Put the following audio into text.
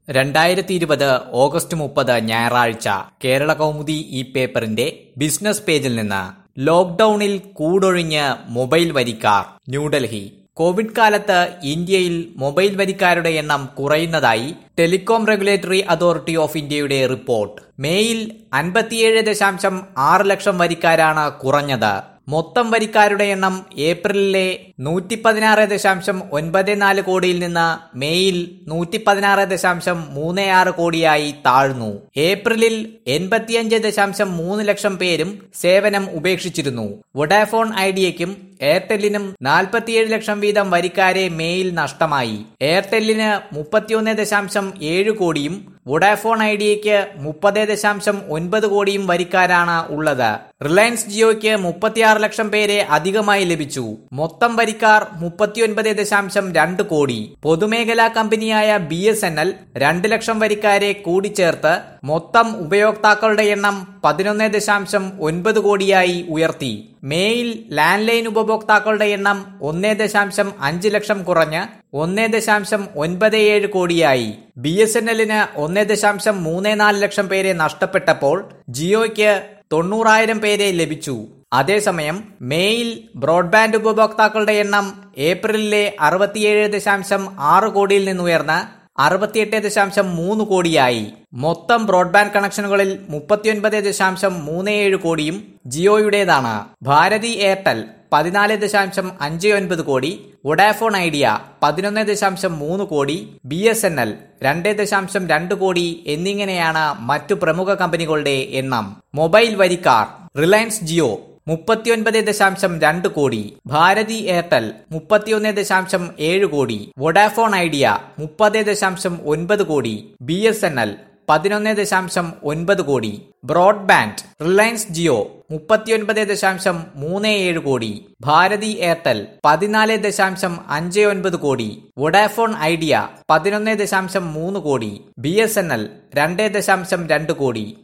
രണ്ടായിരത്തി ഇരുപത് ഓഗസ്റ്റ് മുപ്പത് ഞായറാഴ്ച കേരള കൗമുദി ഈ പേപ്പറിന്റെ ബിസിനസ് പേജിൽ നിന്ന് ലോക്ഡൌണിൽ കൂടൊഴിഞ്ഞ് മൊബൈൽ വരിക്കാർ ന്യൂഡൽഹി കോവിഡ് കാലത്ത് ഇന്ത്യയിൽ മൊബൈൽ വരിക്കാരുടെ എണ്ണം കുറയുന്നതായി ടെലികോം റെഗുലേറ്ററി അതോറിറ്റി ഓഫ് ഇന്ത്യയുടെ റിപ്പോർട്ട് മേയിൽ അൻപത്തിയേഴ് ദശാംശം ആറ് ലക്ഷം വരിക്കാരാണ് കുറഞ്ഞത് മൊത്തം വരിക്കാരുടെ എണ്ണം ഏപ്രിലിലെ നൂറ്റി പതിനാറ് ദശാംശം ഒൻപത് നാല് കോടിയിൽ നിന്ന് മേയിൽ നൂറ്റി പതിനാറ് ദശാംശം മൂന്ന് ആറ് കോടിയായി താഴ്ന്നു ഏപ്രിലിൽ എൺപത്തിയഞ്ച് ദശാംശം മൂന്ന് ലക്ഷം പേരും സേവനം ഉപേക്ഷിച്ചിരുന്നു വൊഡാഫോൺ ഐഡിയയ്ക്കും എയർടെല്ലിനും നാൽപ്പത്തിയേഴ് ലക്ഷം വീതം വരിക്കാരെ മേയിൽ നഷ്ടമായി എയർടെല്ലിന് മുപ്പത്തിയൊന്ന് ദശാംശം ഏഴ് കോടിയും വൊഡാഫോൺ ഐഡിയയ്ക്ക് മുപ്പത് ദശാംശം ഒൻപത് കോടിയും വരിക്കാരാണ് ഉള്ളത് റിലയൻസ് ജിയോയ്ക്ക് മുപ്പത്തിയാറ് ലക്ഷം പേരെ അധികമായി ലഭിച്ചു മൊത്തം വരിക്കാർ മുപ്പത്തിയൊൻപത് ദശാംശം രണ്ട് കോടി പൊതുമേഖലാ കമ്പനിയായ ബി എസ് എൻ എൽ രണ്ട് ലക്ഷം വരിക്കാരെ കൂടിച്ചേർത്ത് മൊത്തം ഉപയോക്താക്കളുടെ എണ്ണം പതിനൊന്ന് ദശാംശം ഒൻപത് കോടിയായി ഉയർത്തി മേയിൽ ലാൻഡ് ലൈൻ ഉപഭോക്താക്കളുടെ എണ്ണം ഒന്നേ ദശാംശം അഞ്ച് ലക്ഷം കുറഞ്ഞ് ഒന്നേ ദശാംശം ഒൻപത് ഏഴ് കോടിയായി ബി എസ് എൻ എല്ലിന് ഒന്നേ ദശാംശം മൂന്ന് നാല് ലക്ഷം പേരെ നഷ്ടപ്പെട്ടപ്പോൾ ജിയോയ്ക്ക് തൊണ്ണൂറായിരം പേരെ ലഭിച്ചു അതേസമയം മേയിൽ ബ്രോഡ്ബാൻഡ് ഉപഭോക്താക്കളുടെ എണ്ണം ഏപ്രിലിലെ അറുപത്തിയേഴ് ദശാംശം ആറ് കോടിയിൽ നിന്നുയർന്ന് അറുപത്തിയെട്ട് ദശാംശം മൂന്ന് കോടിയായി മൊത്തം ബ്രോഡ്ബാൻഡ് കണക്ഷനുകളിൽ മുപ്പത്തിയൊൻപത് ദശാംശം മൂന്ന് ഏഴ് കോടിയും ജിയോയുടേതാണ് ഭാരതി എയർടെൽ പതിനാല് ദശാംശം അഞ്ച് ഒൻപത് കോടി വൊഡാഫോൺ ഐഡിയ പതിനൊന്ന് ദശാംശം മൂന്ന് കോടി ബി എസ് എൻ എൽ രണ്ട് ദശാംശം രണ്ട് കോടി എന്നിങ്ങനെയാണ് മറ്റു പ്രമുഖ കമ്പനികളുടെ എണ്ണം മൊബൈൽ വരിക്കാർ റിലയൻസ് ജിയോ മുപ്പത്തിയൊൻപത് ദശാംശം രണ്ട് കോടി ഭാരതി എയർടെൽ മുപ്പത്തിയൊന്ന് ദശാംശം ഏഴ് കോടി വൊഡാഫോൺ ഐഡിയ മുപ്പത് ദശാംശം ഒൻപത് കോടി ബി എസ് എൻ എൽ പതിനൊന്ന് ദശാംശം ഒൻപത് കോടി ബ്രോഡ്ബാൻഡ് റിലയൻസ് ജിയോ മുപ്പത്തിയൊൻപത് ദശാംശം മൂന്ന് ഏഴ് കോടി ഭാരതി എയർടെൽ പതിനാല് ദശാംശം അഞ്ച് ഒൻപത് കോടി വൊഡാഫോൺ ഐഡിയ പതിനൊന്ന് ദശാംശം മൂന്ന് കോടി ബി എസ് എൻ എൽ രണ്ട് ദശാംശം രണ്ട് കോടി